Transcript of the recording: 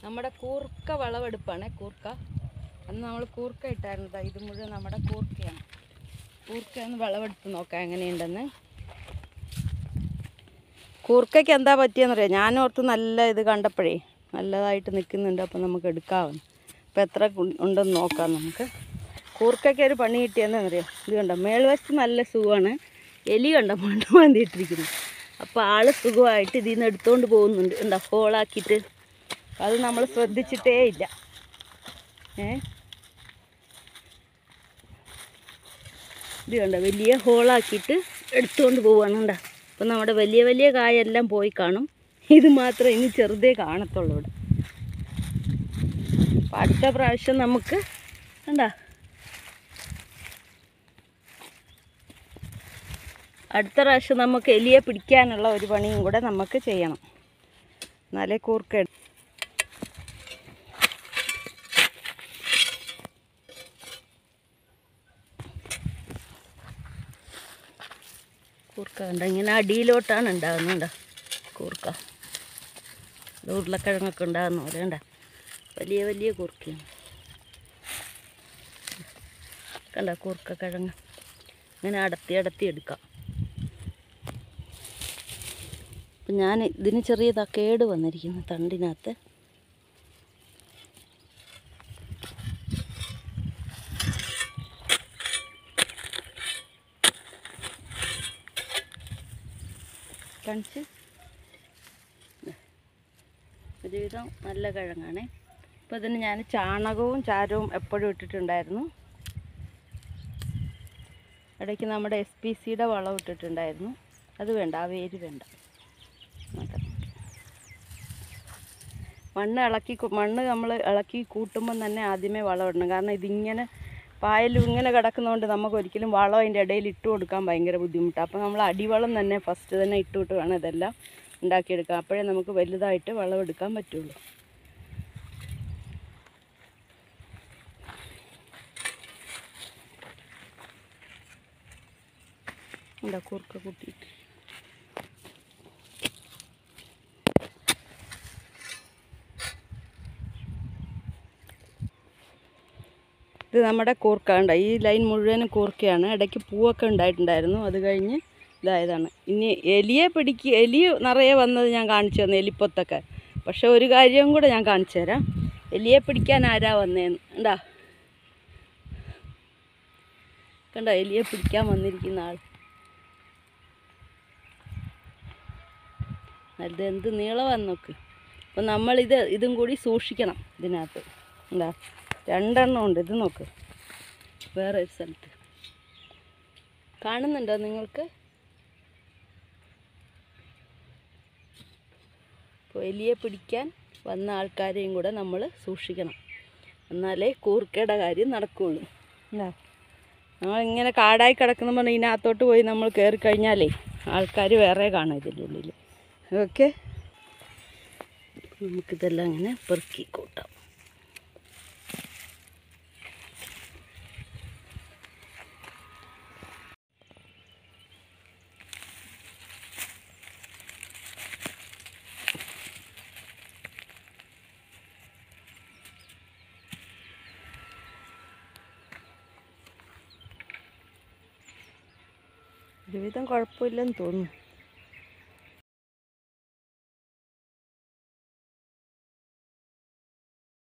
നമ്മുടെ കൂർക്ക വിളവെടുപ്പാണ് കൂർക്ക അന്ന് നമ്മൾ കൂർക്ക ഇട്ടായിരുന്നു ദാ ഇത് മുഴുവൻ നമ്മുടെ കൂർക്കയാണ് കൂർക്ക ഒന്ന് വിളവെടുപ്പ് നോക്കാം എങ്ങനെയുണ്ടെന്ന് കൂർക്കയ്ക്ക് എന്താ പറ്റിയെന്നറിയാം ഞാൻ ഓർത്ത് നല്ല ഇത് കണ്ടപ്പോഴേ നല്ലതായിട്ട് നിൽക്കുന്നുണ്ട് അപ്പം നമുക്ക് എടുക്കാവുന്നു അപ്പം എത്ര ഉ- ഉണ്ടെന്ന് നോക്കാം നമുക്ക് കൂർക്കയ്ക്ക് ഒരു പണി കിട്ടിയെന്നറിയാം ഇത് കണ്ടോ മേൽവശത്ത് നല്ല സുഖമാണ് എലി കണ്ടോ മണ്ണ് മാന്തിയിട്ടിരിക്കുന്നു അപ്പോൾ ആൾ സുഖമായിട്ട് ഇതിൽ നിന്ന് എടുത്തുകൊണ്ട് പോകുന്നുണ്ട് ഉണ്ടോ ഹോളാക്കിയിട്ട് അത് നമ്മൾ ശ്രദ്ധിച്ചിട്ടേ ഇല്ല ഏ ഇത് കണ്ടോ വലിയ ഹോളാക്കിയിട്ട് എടുത്തുകൊണ്ട് പോവാണ് കണ്ടോ അപ്പം നമ്മുടെ വലിയ വലിയ കായെല്ലാം പോയി കാണും ഇത് മാത്രം ഇനി ചെറുതേ കാണത്തുള്ളൂ ഇവിടെ അപ്പം അടുത്ത പ്രാവശ്യം നമുക്ക് കണ്ടോ അടുത്ത പ്രാവശ്യം നമുക്ക് എലിയെ പിടിക്കാനുള്ള ഒരു പണിയും കൂടെ നമുക്ക് ചെയ്യണം എന്നാലേ കൂർക്ക എടു- കൂർക്ക കണ്ട ഇങ്ങനെ അടിയിലോട്ടാണ് ഉണ്ടാകുന്നുണ്ട് കൂർക്ക ഇത് ഉരുളക്കിഴങ്ങൊക്കെ ഉണ്ടാകുന്ന പോലെ കണ്ട വലിയ വലിയ കൂർക്കയാണ് കണ്ട കൂർക്ക കിഴങ്ങ് ഇങ്ങനെ അടത്തി അടത്തി എടുക്കാം അപ്പം ഞാൻ ഇതിന് ചെറിയതാ കേട് വന്നിരിക്കുന്നു തണ്ടിനകത്ത് കാണിച്ച് ഒരുവിധം നല്ല കിഴങ്ങാണേ അപ്പോൾ ഇതിന് ഞാൻ ചാണകവും ചാരവും എപ്പോഴും ഇട്ടിട്ടുണ്ടായിരുന്നു ഇടയ്ക്ക് നമ്മുടെ എസ് പി സിയുടെ വളം ഇട്ടിട്ടുണ്ടായിരുന്നു അത് വേണ്ട ആ വേര് വേണ്ട നോക്കാം. മണ്ണ് ഇളക്കി കു- മണ്ണ് നമ്മൾ ഇളക്കി കൂട്ടുമ്പം തന്നെ ആദ്യമേ വളം ഇടണം കാരണം ഇതിങ്ങനെ പായലും ഇങ്ങനെ കിടക്കുന്നതുകൊണ്ട് നമുക്ക് ഒരിക്കലും വളം അതിൻ്റെ ഇടയിൽ ഇട്ട് കൊടുക്കാൻ ഭയങ്കര ബുദ്ധിമുട്ടാണ് അപ്പോൾ നമ്മൾ അടിവളം തന്നെ ഫസ്റ്റ് തന്നെ ഇട്ടുവിട്ട് വേണം ഇതെല്ലാം ഉണ്ടാക്കിയെടുക്കാം അപ്പോഴേ നമുക്ക് വലുതായിട്ട് വളം എടുക്കാൻ പറ്റുള്ളൂ എന്താ കൂർക്ക കൂട്ടിയിട്ട് ഇത് നമ്മുടെ കൂർക്ക ഉണ്ട് ഈ ലൈൻ മുഴുവനും കൂർക്കയാണ് ഇടയ്ക്ക് പൂവൊക്കെ ഉണ്ടായിട്ടുണ്ടായിരുന്നു അത് കഴിഞ്ഞ് ഇതായതാണ് ഇനി എലിയെ പിടിക്ക് എലി നിറയെ വന്നത് ഞാൻ കാണിച്ചു തന്നു എലിപ്പൊത്തൊക്കെ പക്ഷെ ഒരു കാര്യവും കൂടെ ഞാൻ കാണിച്ചു തരാം എലിയെ പിടിക്കാൻ ആരാ വന്നേന്ന് ഉണ്ടാ കണ്ടോ എലിയെ പിടിക്കാൻ വന്നിരിക്കുന്ന ആൾ അത് എന്ത് നീളമാന്ന് നോക്ക് അപ്പം നമ്മളിത് ഇതും കൂടി സൂക്ഷിക്കണം ഇതിനകത്ത് എന്താ രണ്ടെണ്ണം ഉണ്ട് ഇത് നോക്ക് വേറെ ഒരു സ്ഥലത്ത് കാണുന്നുണ്ടോ നിങ്ങൾക്ക് അപ്പോൾ എലിയെ പിടിക്കാൻ വന്ന ആൾക്കാരെയും കൂടെ നമ്മൾ സൂക്ഷിക്കണം എന്നാലേ കൂർക്കയുടെ കാര്യം നടക്കുകയുള്ളൂ എന്താ നമ്മളിങ്ങനെ കാടായി കിടക്കുന്ന പറഞ്ഞാൽ ഇതിനകത്തോട്ട് പോയി നമ്മൾ കയറി കഴിഞ്ഞാലേ ആൾക്കാർ വേറെ കാണും ഇതിൻ്റെ ഉള്ളിൽ ഓക്കെ നമുക്കിതെല്ലാം ഇങ്ങനെ പെറുക്കി കൂട്ടാം ഒരുവിധം കുഴപ്പമില്ലെന്ന് തോന്നുന്നു